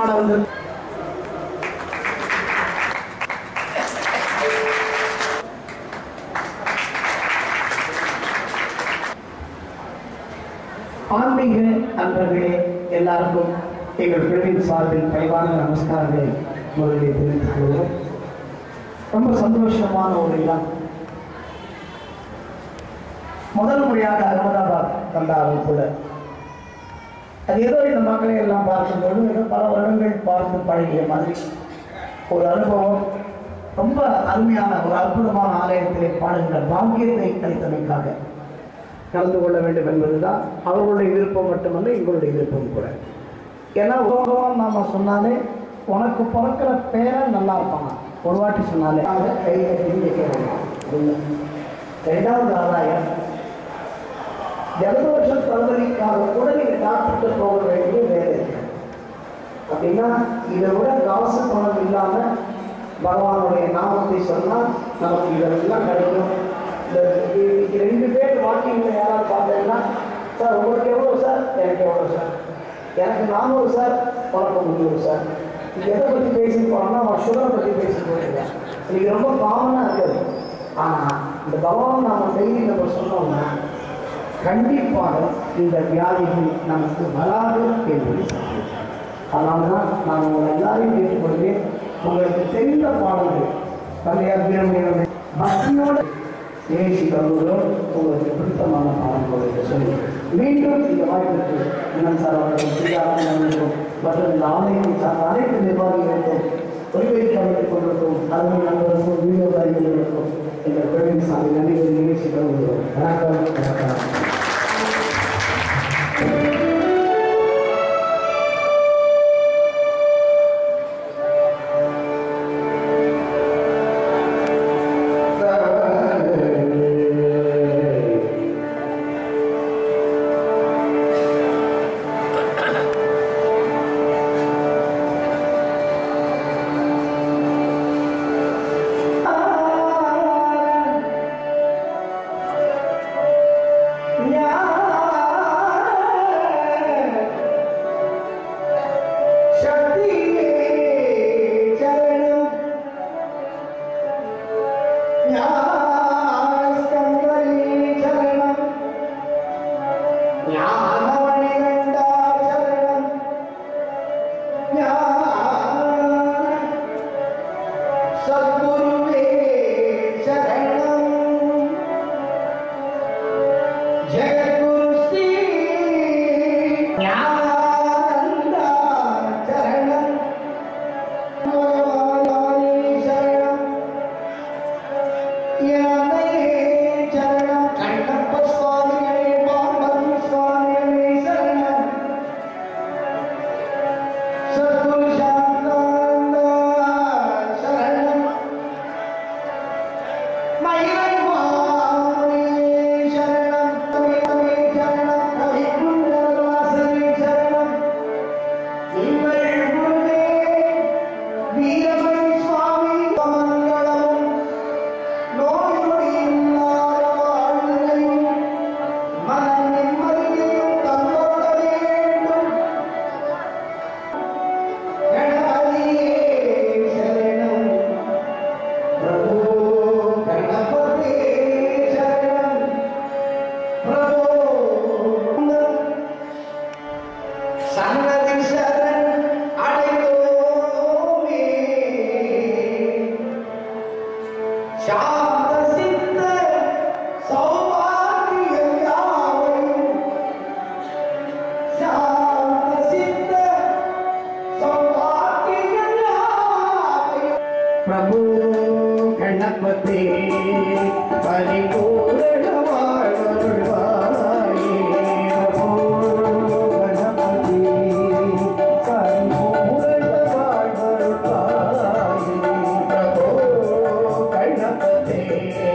பாட வந்து ஆன்மீக அன்பர்களே எல்லாருக்கும் எங்கள் குழுவின் சார்பில் பணிவான நமஸ்காரங்களை முதலில் தெரிவித்துக் கொள்வோம் ரொம்ப சந்தோஷமான ஒரு இடம் முதல் முறையாக அகமதாபாத் வந்தாலும் கூட அது ஏதோ இந்த மக்களை எல்லாம் பார்க்கும்போது ஏதோ பல வருடங்கள் பார்த்து பழகிய மாதிரி ஒரு அனுபவம் ரொம்ப அருமையான ஒரு அற்புதமான ஆலயத்திலே பாடுகின்ற பாக்கியத்தை அளித்தமைக்காக கலந்து கொள்ள வேண்டும் என்பதுதான் அவர்களுடைய விருப்பம் மட்டுமல்ல எங்களுடைய விருப்பம் கூட ஏன்னா உலகம் நாம சொன்னாலே உனக்கு பிறக்கிற பேரன் நல்லா இருப்பாங்க ஒரு வாட்டி சொன்னாலே அதை கை கட்டி வைக்கிறோம் ரெண்டாவது ஆதாயம் ஜலதோஷம் தலைவலிக்காக கூட நீங்கள் டாக்டர்கிட்ட போக வேண்டிய வேலை இருக்கு அப்படின்னா இதை விட காசு பணம் இல்லாமல் பகவானுடைய நாமத்தை சொன்னால் நமக்கு இதெல்லாம் கிடைக்கும் இந்த இன்னைக்கு ரெண்டு பேர் வாக்கிங்கில் யாராவது பார்த்தீங்கன்னா சார் உங்களுக்கு எவ்வளோ சார் எனக்கு எவ்வளோ சார் எனக்கு நானூறு சார் உனக்கு முந்நூறு சார் இது எதை பற்றி பேசிட்டு போனோம்னா அவன் சுகரை பற்றி பேசிட்டு போயிருக்கேன் இன்னைக்கு ரொம்ப காமனாக இருக்குது ஆனால் இந்த பகவான் நாம டெய்லி நம்ம சொன்னோம்னா கண்டிப்பாக இந்த வியாதிகள் நமக்கு வராது என்பது சத்தியம் அதனால தான் நான் உங்களை எல்லாரையும் கேட்டுக்கொள்வேன் உங்களுக்கு தெரிந்த பாடல்கள் தந்தையார் வீரமையான பக்தியோடு நேசி கல்லூரியோடு உங்களுக்கு பிடித்தமான பாடல்களை சொல்லி மீண்டும் இந்த வாய்ப்பிற்கு இன்னும் சார் அவர்களுக்கும் சுஜாதர்களுக்கும் மற்றும் இந்த ஆலயத்தை சார்ந்த அனைத்து நிர்வாகிகளுக்கும் ஒளிபெருக்கி அமைத்துக் கொண்டிருக்கும் தலைமை நண்பர்களுக்கும் வீடியோ காரிகளுக்கும் எங்கள் குழுவின் சாமி நன்றி நிகழ்ச்சி கலந்துகிறோம் வணக்கம் வணக்கம் சத்குருவே சரணம் ஜெகத்குரு ஸ்ரீ ஞானானந்தா சரணம் பகவானே சரணம் யானையே சரணம் கண்ணப்ப சுவாமிகளே பாம்பன் சுவாமிகளே சரணம் சத்குரு சாந்தானந்தா சரணம் மயிலை மாமுனியே சரணம் தமிழே சரணம் கவிக்குண்டரவாசனே சரணம் எங்கள் குருவே வீரமணி சுவாமி மங்களமும் நோய் நொடி இல்லாத வாழ்வையும் மன நிம்மதியையும் தந்தோட வேண்டும் கணபதியே சரணம் பிரபு கணபதி சரணம் பிரபு சன்னதி சரண் அடைந்தோமே சாந்த சித்த சௌபாகியம் யாவையும் சாந்த சித்த சௌபாகியம் யாவையும் பிரபு கணபதி பரிபூரண வாழ்வாயே பிரபு கணபதி பரிபூரண வாழ்வாயே பிரபு கணபதி